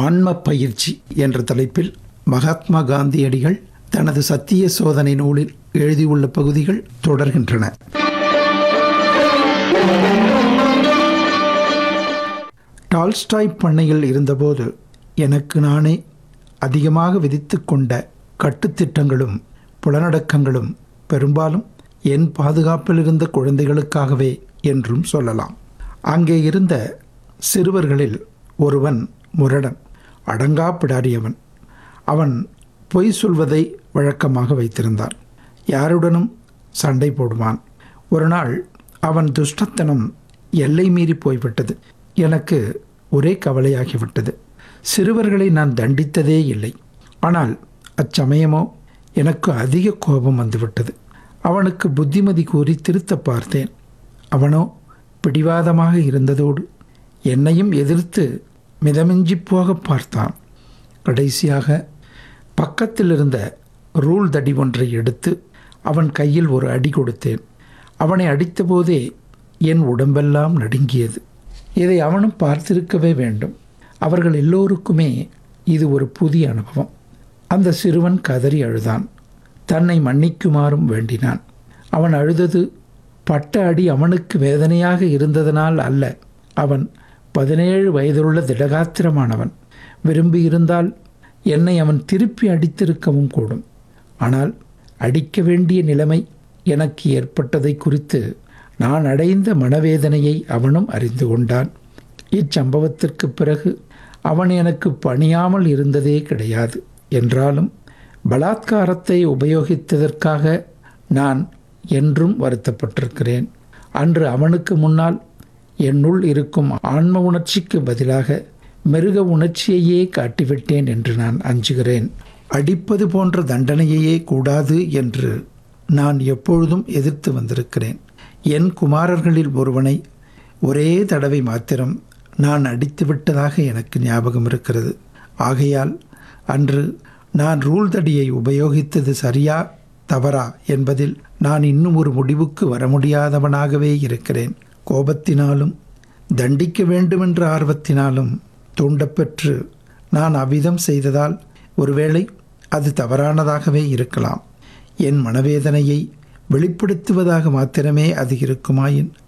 ஆன்ம பயிற்சி என்ற தலைப்பில் மகாத்மா காந்தியடிகள் தனது சத்திய சோதனை நூலில் எழுதியுள்ள பகுதிகள் தொடர்கின்றன டால்ஸ்டாய் பண்ணையில் இருந்தபோது எனக்கு நானே அதிகமாக விதித்து கொண்ட கட்டுத்திட்டங்களும் புலனடக்கங்களும் பெரும்பாலும் என் பாதுகாப்பில் இருந்த குழந்தைகளுக்காகவே என்றும் சொல்லலாம் அங்கே இருந்த சிறுவர்களில் ஒருவன் முரடன் அடங்கா பிடாரியவன் அவன் பொய் சொல்வதை வழக்கமாக வைத்திருந்தான் யாருடனும் சண்டை போடுவான் ஒரு நாள் அவன் துஷ்டத்தனம் எல்லை மீறி போய்விட்டது எனக்கு ஒரே கவலையாகிவிட்டது சிறுவர்களை நான் தண்டித்ததே இல்லை ஆனால் அச்சமயமோ எனக்கு அதிக கோபம் வந்துவிட்டது அவனுக்கு புத்திமதி கூறி திருத்த பார்த்தேன் அவனோ பிடிவாதமாக இருந்ததோடு என்னையும் எதிர்த்து மிதமிஞ்சி போக பார்த்தான் கடைசியாக பக்கத்தில் இருந்த ரூல் தடி ஒன்றை எடுத்து அவன் கையில் ஒரு அடி கொடுத்தேன் அவனை அடித்தபோதே என் உடம்பெல்லாம் நடுங்கியது இதை அவனும் பார்த்திருக்கவே வேண்டும் அவர்கள் எல்லோருக்குமே இது ஒரு புதிய அனுபவம் அந்த சிறுவன் கதறி அழுதான் தன்னை மன்னிக்குமாறும் வேண்டினான் அவன் அழுதது பட்ட அடி அவனுக்கு வேதனையாக இருந்ததனால் அல்ல அவன் பதினேழு வயதுள்ள திடகாத்திரமானவன் விரும்பியிருந்தால் என்னை அவன் திருப்பி அடித்திருக்கவும் கூடும் ஆனால் அடிக்க வேண்டிய நிலைமை எனக்கு ஏற்பட்டதை குறித்து நான் அடைந்த மனவேதனையை அவனும் அறிந்து கொண்டான் இச்சம்பவத்திற்கு பிறகு அவன் எனக்கு பணியாமல் இருந்ததே கிடையாது என்றாலும் பலாத்காரத்தை உபயோகித்ததற்காக நான் என்றும் வருத்தப்பட்டிருக்கிறேன் அன்று அவனுக்கு முன்னால் என்னுள் இருக்கும் ஆன்ம உணர்ச்சிக்கு பதிலாக மிருக உணர்ச்சியையே காட்டிவிட்டேன் என்று நான் அஞ்சுகிறேன் அடிப்பது போன்ற தண்டனையையே கூடாது என்று நான் எப்பொழுதும் எதிர்த்து வந்திருக்கிறேன் என் குமாரர்களில் ஒருவனை ஒரே தடவை மாத்திரம் நான் அடித்து விட்டதாக எனக்கு ஞாபகம் இருக்கிறது ஆகையால் அன்று நான் ரூல் தடியை உபயோகித்தது சரியா தவறா என்பதில் நான் இன்னும் ஒரு முடிவுக்கு வர முடியாதவனாகவே இருக்கிறேன் கோபத்தினாலும் தண்டிக்க வேண்டுமென்ற ஆர்வத்தினாலும் தூண்டப்பெற்று நான் அவ்விதம் செய்ததால் ஒருவேளை அது தவறானதாகவே இருக்கலாம் என் மனவேதனையை வெளிப்படுத்துவதாக மாத்திரமே அது இருக்குமாயின்